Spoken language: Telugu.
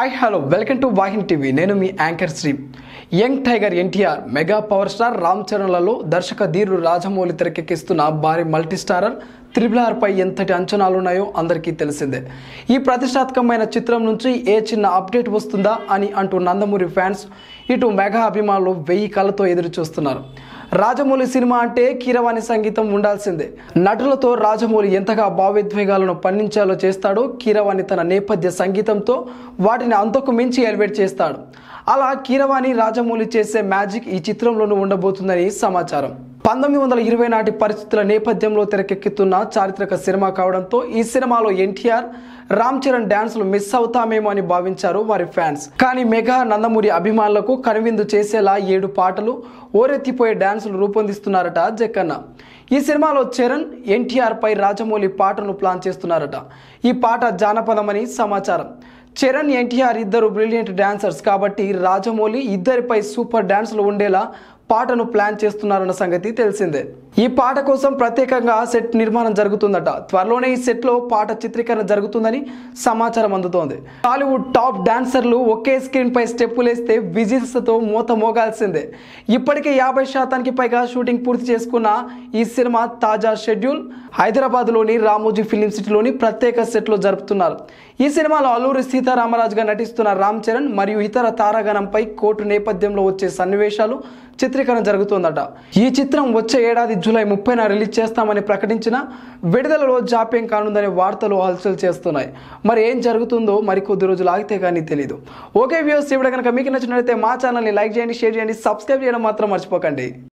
hi hello welcome to Vahin TV నేను మీ anchor Sri young tiger NTR mega power star Ram చరణ్లలో దర్శక ధీరుడు రాజమౌళి తెరకెక్కిస్తున్న భారీ మల్టీ స్టారర్ త్రిబుల్ పై ఎంతటి అంచనాలు ఉన్నాయో అందరికీ తెలిసిందే ఈ ప్రతిష్టాత్మకమైన చిత్రం నుంచి ఏ చిన్న అప్డేట్ వస్తుందా అని అంటూ నందమూరి ఫ్యాన్స్ ఇటు మెగా అభిమానులు వెయ్యి కళ్ళతో ఎదురు చూస్తున్నారు రాజమౌళి సినిమా అంటే కీరవాణి సంగీతం ఉండాల్సిందే నటులతో రాజమౌళి ఎంతగా భావోద్వేగాలను పండించాలో చేస్తాడో కీరవాణి తన నేపథ్య సంగీతంతో వాటిని అంతకు మించి ఎలివేట్ చేస్తాడు అలా కీరవాణి రాజమౌళి చేసే మ్యాజిక్ ఈ చిత్రంలోనూ ఉండబోతుందని సమాచారం పంతొమ్మిది వందల ఇరవై నాటి పరిస్థితుల నేపథ్యంలో తెరకెక్కుతున్న చారిత్రక సినిమా కావడంతో ఈ సినిమాలో ఎన్టీఆర్ రామ్ చరణ్ డాన్సులు మిస్ అవుతామేమో అని భావించారు వారి ఫ్యాన్స్ కానీ మెగా నందమూరి అభిమానులకు కనువిందు చేసేలా ఏడు పాటలు ఓరెత్తిపోయే డాన్సులు రూపొందిస్తున్నారట జక్కన్న ఈ సినిమాలో చరణ్ ఎన్టీఆర్ పై రాజమౌళి పాటను ప్లాన్ చేస్తున్నారట ఈ పాట జానపదమని సమాచారం చరణ్ ఎన్టీఆర్ ఇద్దరు బ్రిలియంట్ డాన్సర్స్ కాబట్టి రాజమౌళి ఇద్దరిపై సూపర్ డాన్సులు ఉండేలా పాటను ప్లాన్ చేస్తున్నారన్న సంగతి తెలిసిందే ఈ పాట కోసం ప్రత్యేకంగా సెట్ నిర్మాణం జరుగుతుందట త్వరలోనే ఈ సెట్లో పాట చిత్రీకరణ జరుగుతుందని సమాచారం అందుతోంది టాలీవుడ్ టాప్ డాన్సర్లు ఒకే స్క్రీన్ పై స్టెప్పులేస్తే విజిల్స్తో మూత మోగాల్సిందే ఇప్పటికే యాభై శాతానికి పైగా షూటింగ్ పూర్తి చేసుకున్న ఈ సినిమా తాజా షెడ్యూల్ హైదరాబాద్లోని రామోజీ ఫిలిం సిటీలోని ప్రత్యేక సెట్లో జరుపుతున్నారు ఈ సినిమాలో అల్లూరి సీతారామరాజుగా నటిస్తున్న రామ్ చరణ్ మరియు ఇతర తారాగణంపై కోర్టు నేపథ్యంలో వచ్చే సన్నివేశాలు చిత్రీకరణ జరుగుతోందట ఈ చిత్రం వచ్చే ఏడాది జూలై ముప్పైన రిలీజ్ చేస్తామని ప్రకటించిన విడుదలలో జాప్యం కానుందనే వార్తలు హల్చల్ చేస్తున్నాయి మరి ఏం జరుగుతుందో మరికొద్ది రోజులు ఆగితే కానీ తెలియదు ఓకే వ్యూస్ ఇవిడ కనుక మీకు నచ్చినట్లయితే మా ఛానల్ని లైక్ చేయండి షేర్ చేయండి సబ్స్క్రైబ్ చేయడం మాత్రం మర్చిపోకండి